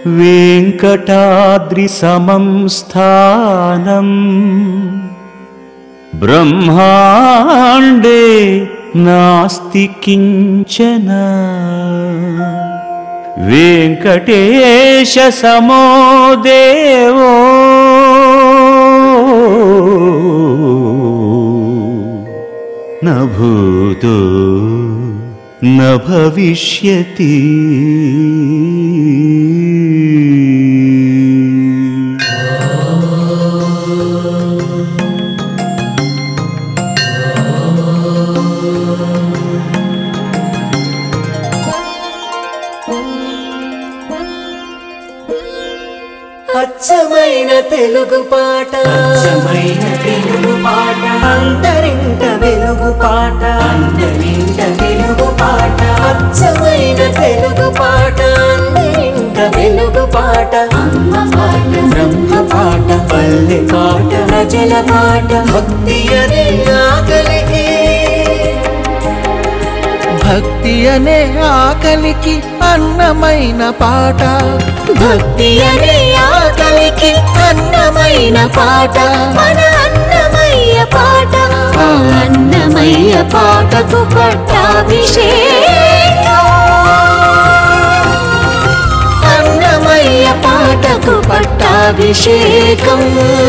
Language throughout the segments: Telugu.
वेङ्कटाद्रिसमं स्थानम् ब्रह्माण्डे नास्ति किञ्चन वेङ्कटेशसमो देवो न भूतो न भविष्यति అచ్చమైన తెలుగు పాట అచ్చమైన తెలుగు పాట అంతరింట వెలుగు పాట అందరింట తెలుగు పాట అచ్చమైన తెలుగు పాట అందరింట వెలుగు పాట అమ్మ పాట బ్రహ్మ పాట పల్లె పాట ప్రజల పాట భక్తి అనే ఆకలికి భక్తి అనే ఆకలికి అన్నమైన పాట భక్తి అనే ఆకలికి అన్నమైన పాట మన అన్నమయ్య పాట ఆ అన్నమయ్య పాటకు పట్టాభిషేకం అన్నమయ్య పాటకు పట్టాభిషేకం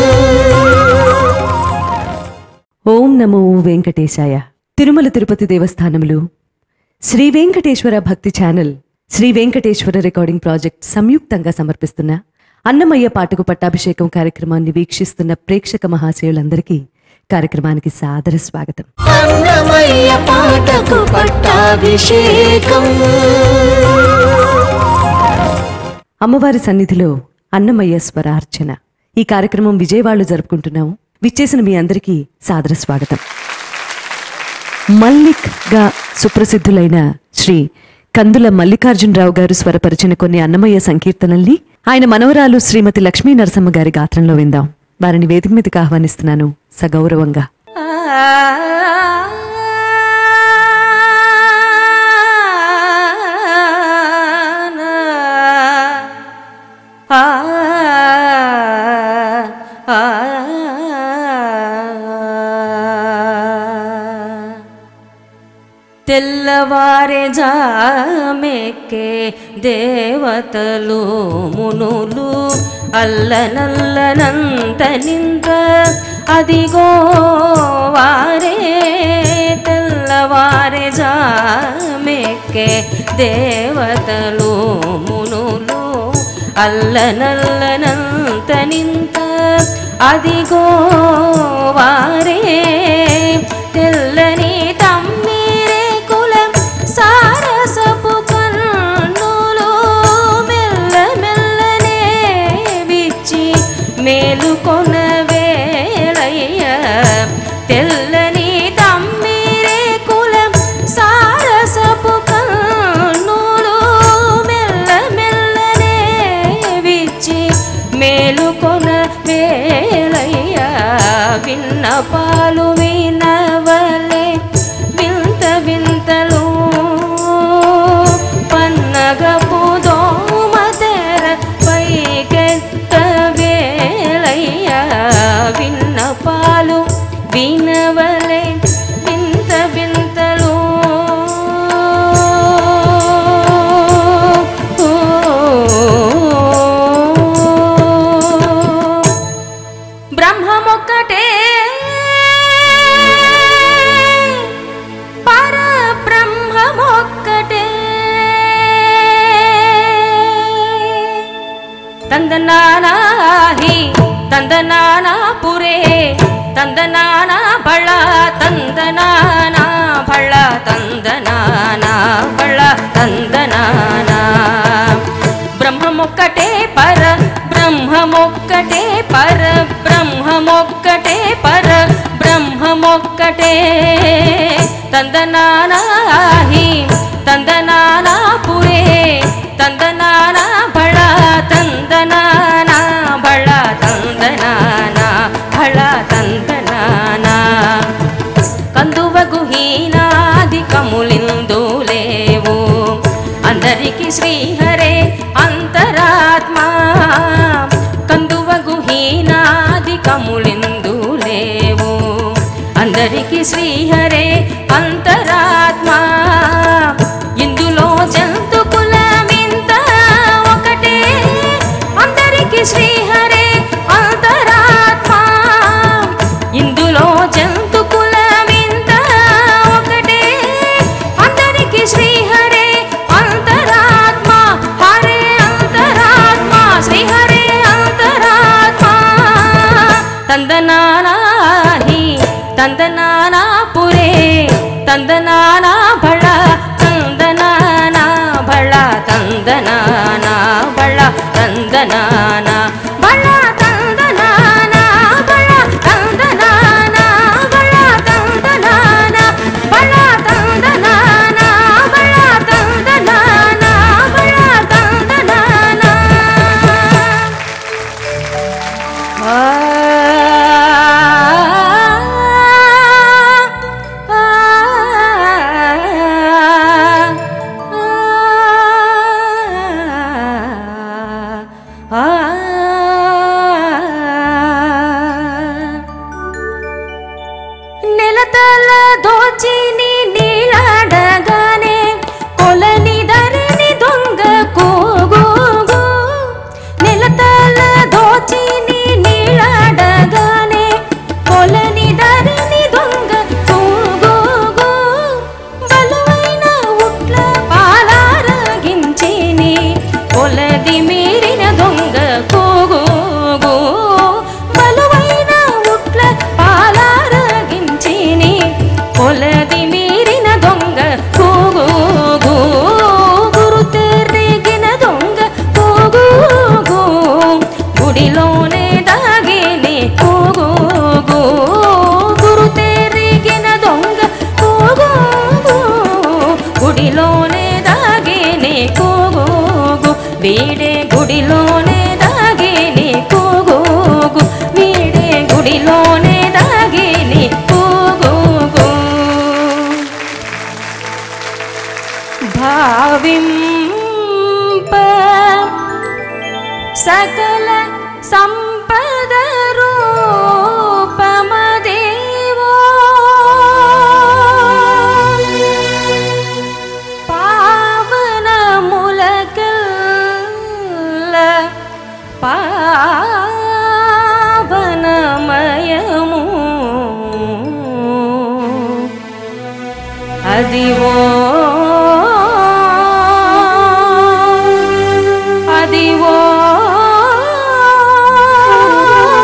ఓం నమో వెంకటేశాయ Tirumala Tirupati దేవస్థానములు Sri Venkateswara Bhakti channel Sri Venkateswara recording project సంయుక్తంగా సమర్పిస్తున్న అన్నమయ్య పాటకు పట్టాభిషేకం కార్యక్రమాన్ని వీక్షిస్తున్న ప్రేక్షక మహాశయులందరికీ కార్యక్రమానికి సాదర స్వాగతం అన్నమయ్య పాటకు పట్టాభిషేకం అమ్మవారి సన్నిధిలో అన్నమయ్య స్వరార్చన ఈ కార్యక్రమం విజయవాడలో జరుపుకుంటున్నాం విచ్చేసిన మీ అందరికీ సాదర స్వాగతం మల్లిక్ గా సుప్రసిద్ధులైన శ్రీ కందుల మల్లికార్జునరావు గారు స్వరపరిచిన కొన్ని అన్నమయ్య సంకీర్తనల్ని ఆయన మనవరాలు శ్రీమతి లక్ష్మీ నరసమ్మ గారి గాత్రంలో విందాం వారిని వేదిక మీదకి ఆహ్వానిస్తున్నాను సగౌరవంగా తెల్లవారే జామెక్కే దేవతలు మునులు అల్లనల్లనంత నింద అదిగో వారే తెల్లవారే జామెక్కే దేవతలు మునులు అల్లనల్లనంత నింత అదిగో వారే తెల్లని తమ్మిరే కులం సారసపు కన్నులు మెల్ల మెల్లనే విచ్చి మేలుకొన వేళయ్య తెల్లని తమ్మిరే కులం సారసపు కన్నులు మెల్ల మెల్లనే విచ్చి మేలుకొన వేళయ్య విన్న పాలు వినవలే వింత వింతలు పన్నగపు దోమ తెర పైకెత్త వేళయ్య విన్న పాలు వినవలే వింత వింతలు బ్రహ్మమొక్కటే పర బ్రహ్మమొక్కటే తందనానాహి తందనానా పురే తందనానా బళ తందనానా బళ తందనానా బళ తందనానా బ్రహ్మమొక్కటే పర బ్రహ్మమొక్కటే పర బ్రహ్మమొక్కటే పర బ్రహ్మమొక్కటే తందనానాహి తందనానా పురే తందనానా బళ తందనానా బళ తందనానా బళ తందనానా కందువగు హీనాదికములిందు లేవు అందరికి శ్రీహరే అంతరాత్మ శ్రీహరే అంతరాత్మ ఇందులో జంతు కులమింత ఒకటే అందరికి శ్రీహరే అంతరాత్మ ఇందులో జంతు కులమింత ఒకటే అందరికి శ్రీహరే అంతరాత్మ హరే అంతరాత్మ శ్రీహరే అంతరాత్మ తందనానాహి తందనానా పురే తందనానా బళ తందనానా బళ తందనానా బళ తందనానా బళ తందనానా బళ తందనానా బళ తందనానా బళ తందనానా బళ తందనానా బళ తందనానా నెలతల దోచిని నీలాడగానే కొలని ధరణి దొంగ కోగోగు నెలతల దోచిని నీలాడగానే కొలని ధరణి దొంగ కోగోగు బలమైన ఉట్ల పాలారగించిని కొలది మీరిన దొంగ కోగోగు బలమైన ఉట్ల పాలారగించిని కొలది మీరిన దొంగ కోగోగు గురు తెరిగిన దొంగ కోగోగు గుడిలోనే దాగిని కోగోగు గురు తెరిగిన దొంగ కోగోగు గుడిలోనే దాగిని కోగోగు వీడే గుడిలోనే దాగిని కోగోగు వీడే గుడిలోనే దాగిని కోగోగు భావింప సకల సంపద రూపమదేవో పావన ములకల్ల పావనమయము అదివో అదివో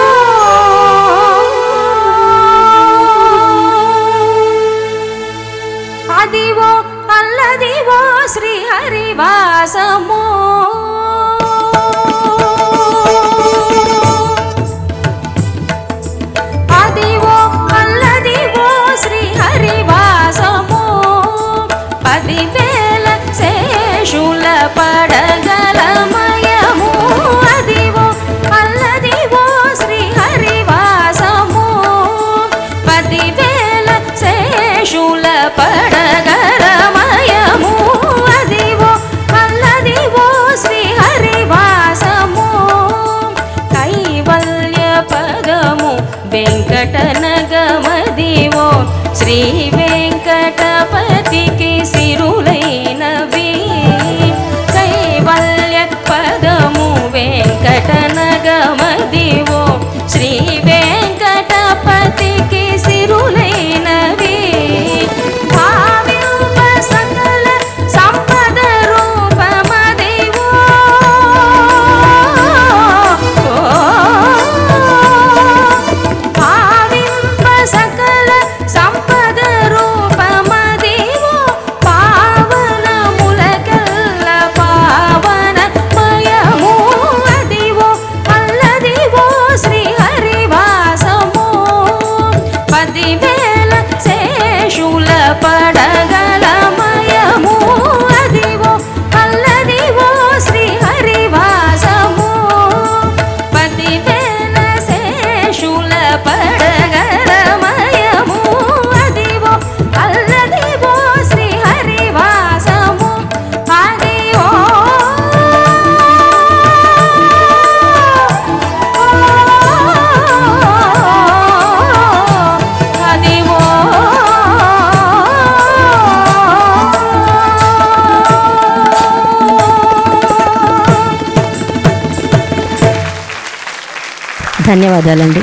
ధన్యవాదాలండి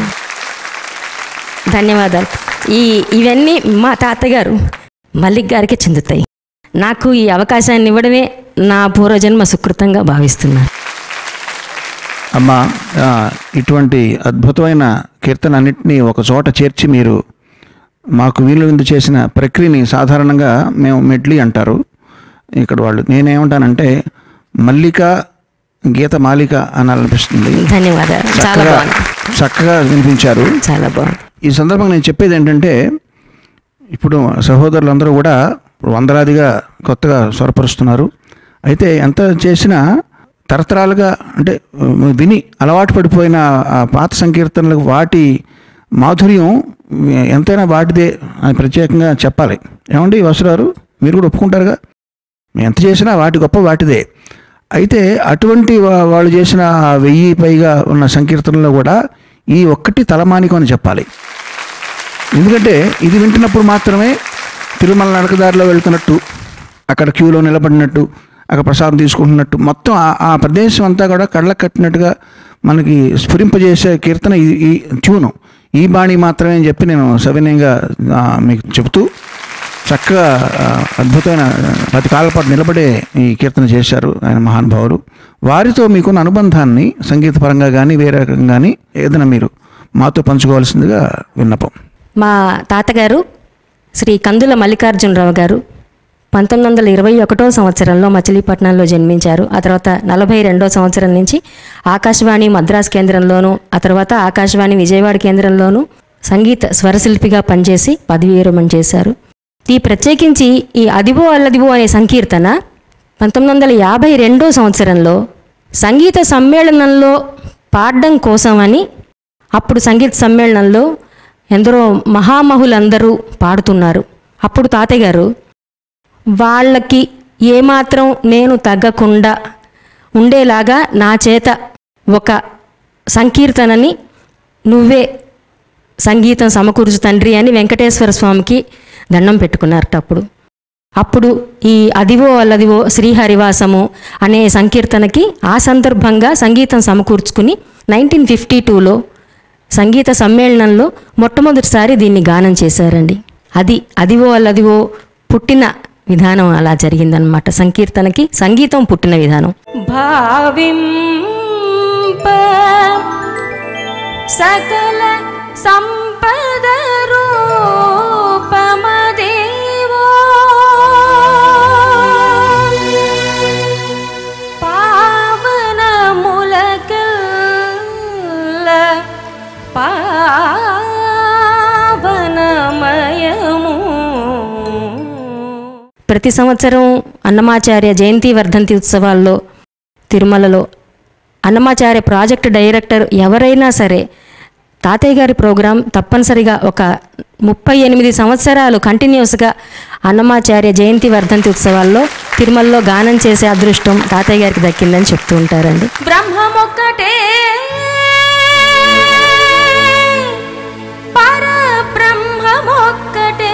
ధన్యవాదాలు ఈ ఇవన్నీ మా తాతగారు మల్లిక్ గారికి చెందుతాయి నాకు ఈ అవకాశాన్ని ఇవ్వడమే నా పూర్వజన్మ సుకృతంగా భావిస్తున్నాను అమ్మ ఆ, ఇటువంటి అద్భుతమైన కీర్తన అన్నింటినీ ఒక చోట చేర్చి మీరు మాకు వీలు విందు చేసిన ప్రక్రియని సాధారణంగా మేము మెడ్లీ అంటారు ఇక్కడ వాళ్ళు నేనేమంటానంటే మల్లిక గీత మాలిక అనాలనిపిస్తుంది ధన్యవాదాలు చాలా చక్కగా బాగుంది చక్కగా వినిపించారు చాలా బాగుంది ఈ సందర్భంగా నేను చెప్పేది ఏంటంటే ఇప్పుడు సహోదరులందరూ కూడా వందలాదిగా కొత్తగా స్వరపరుస్తున్నారు అయితే ఎంత చేసినా తరతరాలుగా అంటే ఉమ్, విని అలవాటు పడిపోయిన ఆ పాత సంకీర్తనలకు వాటి మాధుర్యం ఎంతైనా వాటిదే అని ప్రత్యేకంగా చెప్పాలి ఏమండి వసరారు మీరు కూడా ఒప్పుకుంటారుగా ఎంత చేసినా వాటి గొప్ప వాటిదే అయితే అటువంటి వా- వాళ్ళు చేసిన ఆ వెయ్యి పైగా ఉన్న సంకీర్తనలో కూడా ఈ ఒక్కటి తలమానికం అని చెప్పాలి ఎందుకంటే ఇది వింటున్నప్పుడు మాత్రమే తిరుమల నడకదారిలో వెళ్తున్నట్టు అక్కడ క్యూలో నిలబడినట్టు అక్కడ ప్రసాదం తీసుకుంటున్నట్టు మొత్తం ఆ- ఆ ప్రదేశం అంతా కూడా కళ్ళకు కట్టినట్టుగా మనకి స్ఫురింపజేసే కీర్తన ఈ ఈ ట్యూను ఈ బాణి మాత్రమే అని చెప్పి నేను సవినయంగా ఆ, మీకు చెబుతూ చక్కగా ఆ, అద్భుతమైన పది కాళ్ళ పాటు నిలబడే ఈ కీర్తన చేశారు ఆయన మహానుభావులు వారితో మీకున్న అనుబంధాన్ని సంగీతపరంగా కానీ వేరే రకంగా కానీ ఏదైనా మీరు మాతో పంచుకోవాల్సిందిగా విన్నపం మా తాతగారు శ్రీ కందుల మల్లికార్జునరావు గారు పంతొమ్మిది వందల ఇరవై ఒకటో సంవత్సరంలో మచిలీపట్నంలో జన్మించారు ఆ తర్వాత నలభై రెండో సంవత్సరం నుంచి ఆకాశవాణి మద్రాస్ కేంద్రంలోను ఆ తర్వాత ఆకాశవాణి విజయవాడ కేంద్రంలోను సంగీత స్వరశిల్పిగా పనిచేసి పదవి విరమణ చేశారు ఈ ప్రత్యేకించి ఈ అదివో అల్లదివో అనే సంకీర్తన పంతొమ్మిది వందల యాభై రెండో సంవత్సరంలో సంగీత సమ్మేళనంలో పాడడం కోసమని అప్పుడు సంగీత సమ్మేళనంలో ఎందరో మహామహులందరూ పాడుతున్నారు అప్పుడు తాతయ్య గారు వాళ్ళకి ఏమాత్రం నేను తగ్గకుండా ఉండేలాగా నా చేత ఒక సంకీర్తనని నువ్వే సంగీతం సమకూర్చు తండ్రి అని వెంకటేశ్వర స్వామికి దండం పెట్టుకున్నారట అప్పుడు అప్పుడు ఈ అదివో అల్లదివో శ్రీహరివాసము అనే సంకీర్తనకి ఆ సందర్భంగా సంగీతం సమకూర్చుకుని నైన్టీన్ ఫిఫ్టీ టూలో సంగీత సమ్మేళనంలో మొట్టమొదటిసారి దీన్ని గానం చేశారండి అది అదివో అల్లదివో పుట్టిన విధానం అలా జరిగిందనమాట సంకీర్తనకి సంగీతం పుట్టిన విధానం భావింప సకల సంపద రూపమదేవో పావన ములకల్ల పావనమయము ప్రతి సంవత్సరం అన్నమాచార్య జయంతి వర్ధంతి ఉత్సవాల్లో తిరుమలలో అన్నమాచార్య ప్రాజెక్ట్ డైరెక్టర్ ఎవరైనా సరే తాతయ్య గారి ప్రోగ్రాం తప్పనిసరిగా ఒక ముప్పై ఎనిమిది సంవత్సరాలు కంటిన్యూస్గా అన్నమాచార్య జయంతి వర్ధంతి ఉత్సవాల్లో తిరుమలలో గానం చేసే అదృష్టం తాతయ్య గారికి దక్కిందని చెప్తూ ఉంటారండి బ్రహ్మమొక్కటే పరబ్రహ్మమొక్కటే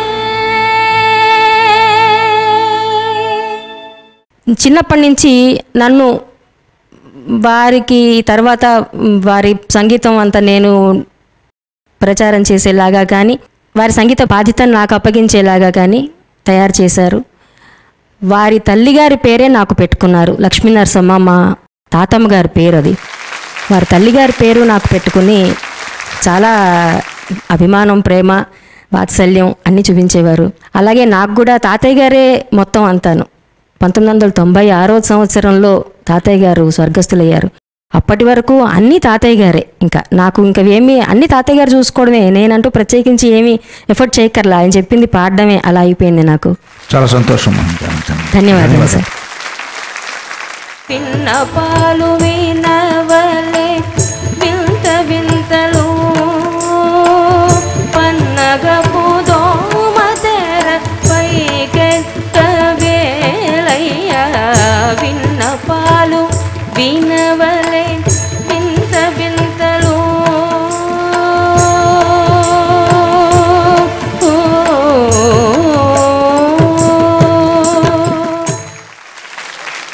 చిన్నప్పటి నుంచి నన్ను వారికి తర్వాత వారి సంగీతం అంతా నేను ప్రచారం చేసేలాగా కానీ వారి సంగీత బాధ్యతను నాకు అప్పగించేలాగా కానీ తయారు చేశారు వారి తల్లిగారి పేరే నాకు పెట్టుకున్నారు లక్ష్మీ నరసమ్మ మా తాతమ్మ గారి పేరు అది వారి తల్లిగారి పేరు నాకు పెట్టుకుని చాలా అభిమానం ప్రేమ వాత్సల్యం అన్నీ చూపించేవారు అలాగే నాకు కూడా తాతయ్య గారే మొత్తం అంతాను పంతొమ్మిది వందల తొంభై ఆరో సంవత్సరంలో తాతయ్య గారు స్వర్గస్థులయ్యారు అప్పటి వరకు అన్నీ తాతయ్య గారే ఇంకా నాకు ఇంకా ఏమీ అన్ని తాతయ్య గారు చూసుకోవడమే నేనంటూ ప్రత్యేకించి ఏమీ ఎఫర్ట్ చేయక్కర్లా ఆయన చెప్పింది పాడడమే అలా అయిపోయింది నాకు చాలా సంతోషం ధన్యవాదాలు సార్ పిన్న పాలు వినవలే వింత వింతలు పన్నగపు దోమతెర పైకెత్త వేలయ్య విన్న పాలు వినవలే వింత వింతలు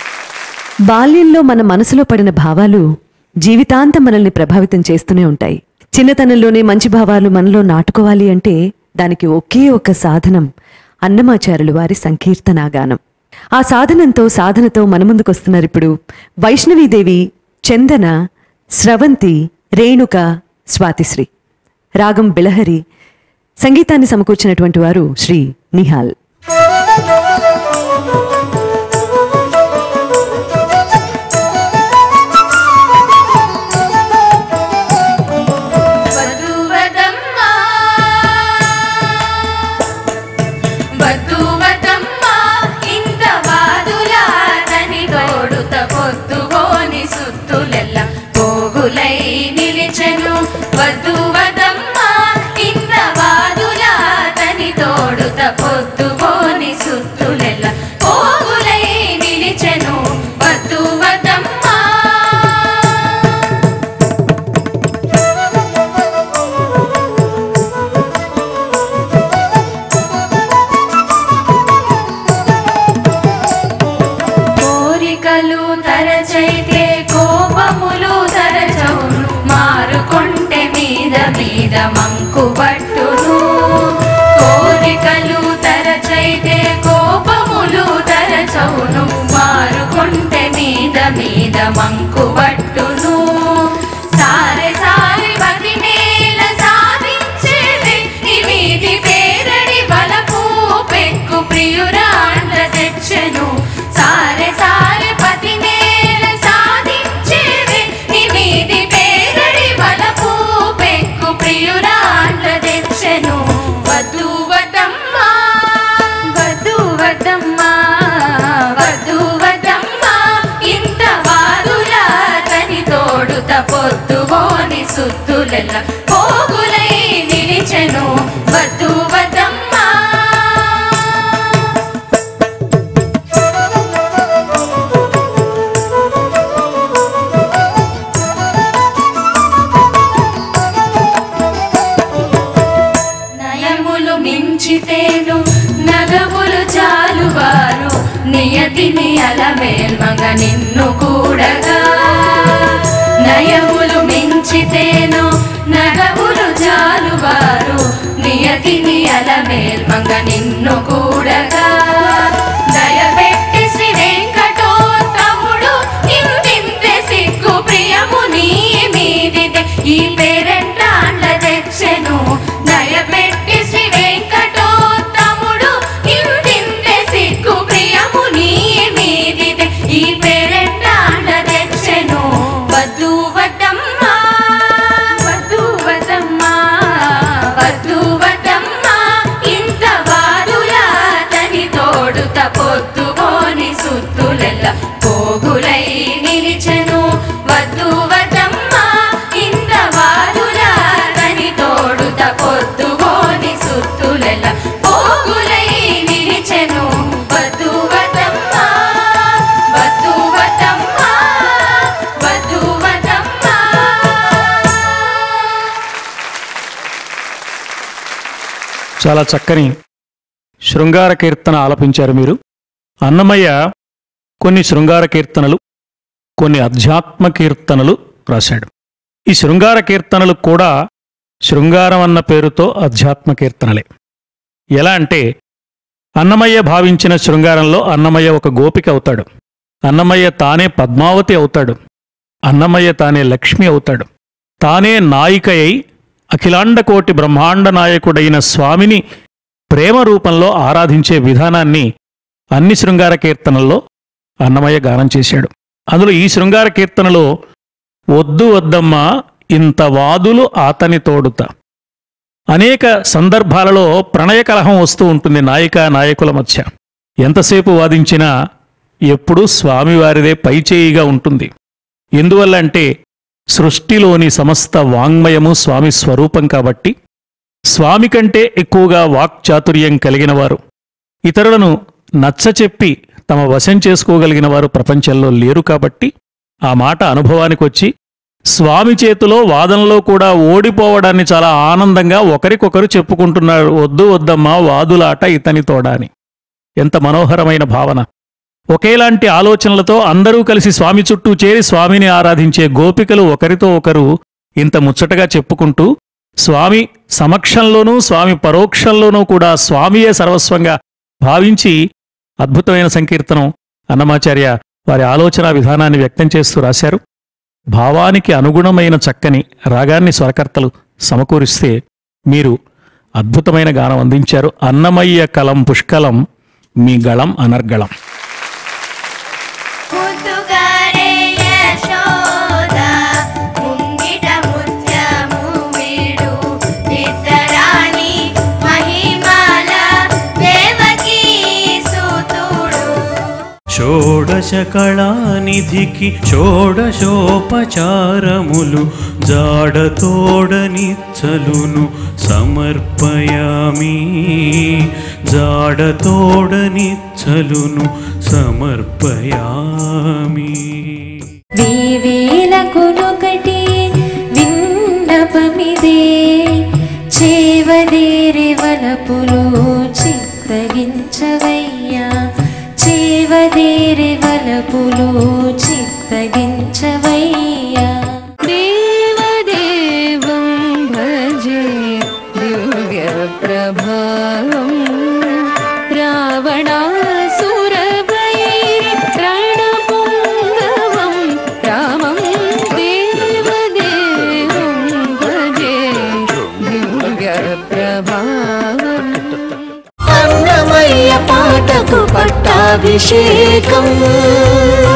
బాల్యంలో మన మనసులో పడిన భావాలు జీవితాంతం మనల్ని ప్రభావితం చేస్తూనే ఉంటాయి చిన్నతనంలోనే మంచి భావాలు మనలో నాటుకోవాలి అంటే దానికి ఒకే ఒక సాధనం అన్నమాచారులు వారి సంకీర్తనాగానం ఆ సాధనంతో సాధనతో మన ముందుకొస్తున్నారు ఇప్పుడు వైష్ణవీదేవి చందన స్రవంతి రేణుక స్వాతిశ్రీ రాగం బిలహరి సంగీతాన్ని సమకూర్చినటువంటి వారు శ్రీ నిహాల్ వధువదమ్మా వధువదమ్మా ఇంత వాదులాదని తోడుత పొద్దుగోని సుత్తులెల్ల పోగులై నిలిచెను వధువదమ్మా ఇంత వాదులాదని తోడుత పొద్దుగోని సుత్తులెల్ల పోగులై నిలిచెను వధువదమ్మా కోరికలు తరచైతే కోపములు తరచవును మారుకొంటె మీద మీద మంకు పట్టును కోరికలు తరచైతే కోపములు తరచవును మారుకొంటె మీద మీద మంకు పట్టును సారె సారె బతినేల సాధించేది నిమిది పేరడి బలపు పెక్కు ప్రియురాండ్ల తెచ్చెను సారె సారె పతినేల సాధించేది నిమిది పేరడి బలపు పెక్కు ప్రియురాండ్ల తెచ్చెను వధువదమ్మా వధువదమ్మా వధువదమ్మా ఇంత వాదులా తని తోడుత పొద్దుగోని సుత్తులెల్ల పోగులై నిలిచెను వధువదమ్మా నయములు మించితేను నగములు చాలువారు నియతిని అలమేల్మగ నిన్ను కూడగా నయములు మించితేను నగములు చాలువారు నియతిని అలమేల్మగ నిన్ను కూడగా దయపెట్టి శ్రీ వెంకటోత్తముడు నిందింతే సిగ్గు ప్రియము నీ మీదిదే ఈ పేరెంటాండ్ల తెచ్చెను దయపెట్టి శ్రీ వెంకటోత్తముడు నిందింతే సిగ్గు ప్రియము నీ మీదిదే ఈ పేరెంటాండ్ల తెచ్చెను వధువదమ్మా వధువదమ్మా వధువదమ్మా ఇంత వాదులా తని తోడుత పొద్దుగోని సుత్తులెల్ల పోగులై నిలిచెను వధువదమ్మా ఇంత వాదులా తని తోడుత పొద్దుగోని సుత్తులెల్ల పోగులై నిలిచెను వధువదమ్మా వధువదమ్మా వధువదమ్మా చాలా చక్కని శృంగార కీర్తన ఆలపించారు మీరు అన్నమయ్య కొన్ని శృంగార కీర్తనలు కొన్ని అధ్యాత్మ కీర్తనలు రాశాడు ఈ శృంగార కీర్తనలు కూడా శృంగారం అన్న పేరుతో అధ్యాత్మ కీర్తనలే ఎలా అంటే అన్నమయ్య భావించిన శృంగారంలో అన్నమయ్య ఒక గోపిక అవుతాడు అన్నమయ్య తానే పద్మావతి అవుతాడు అన్నమయ్య తానే లక్ష్మి అవుతాడు తానే నాయికయై అఖిలాండకోటి బ్రహ్మాండ నాయకుడైన స్వామిని ప్రేమ రూపంలో ఆరాధించే విధానాన్ని అన్ని శృంగార కీర్తనల్లో అన్నమయ్య గానం చేశాడు అందులో ఈ శృంగార కీర్తనలో వద్దు వద్దమ్మా ఇంత వాదులు ఆతని తోడుత అనేక సందర్భాలలో ప్రణయ కలహం వస్తూ ఉంటుంది నాయిక నాయకుల మధ్య ఎంతసేపు వాదించినా ఎప్పుడూ స్వామివారిదే పైచేయిగా ఉంటుంది ఎందువల్ల అంటే సృష్టిలోని సమస్త వాంగ్మయము స్వామి స్వరూపం కాబట్టి స్వామి కంటే ఎక్కువగా వాక్చాతుర్యం కలిగిన వారు ఇతరులను నచ్చచెప్పి తమ వశం చేసుకోగలిగిన వారు ప్రపంచంలో లేరు కాబట్టి ఆ మాట అనుభవానికొచ్చి స్వామి చేతిలో వాదనలో కూడా ఓడిపోవడాన్ని చాలా ఆనందంగా ఒకరికొకరు చెప్పుకుంటున్నారు వద్దు వద్దమ్మా వాదులాట ఇతని తోడా అని ఎంత మనోహరమైన భావన ఒకేలాంటి ఆలోచనలతో అందరూ కలిసి స్వామి చుట్టూ చేరి స్వామిని ఆరాధించే గోపికలు ఒకరితో ఒకరు ఇంత ముచ్చటగా చెప్పుకుంటూ స్వామి సమక్షంలోనూ స్వామి పరోక్షంలోనూ కూడా స్వామియే సర్వస్వంగా భావించి అద్భుతమైన సంకీర్తనం అన్నమాచార్య వారి ఆలోచన విధానాన్ని వ్యక్తం చేస్తూ రాశారు భావానికి అనుగుణమైన చక్కని రాగాన్ని స్వరకర్తలు సమకూరిస్తే మీరు అద్భుతమైన గానం అందించారు అన్నమయ్య కలం పుష్కలం మీ గళం అనర్గళం ముద్దుగారే యశోద ముంగిట ముత్యము వీడు నిద్రరాణి మహిమాల దేవకీ సూతుడు షోడశ కళానిధికి షోడశోపచారములు జాడతోడనిచ్చలును సమర్పయామి జాడతోడనిచ్చలును సమర్పయామి వేవేలకునొకటి విన్నపమిదే చేవదేరి వలపులు చిత్తగించవయ్యా చేవదేరి వలపులు చిత్తగించవయ్యా దేవదేవం భజే దివ్య ప్రభావం రావణాసురభైరి రణపుంగవం రామం దేవదేవం భజే దివ్య ప్రభావం అన్నమయ్య పాటకు పట్టాభిషేకం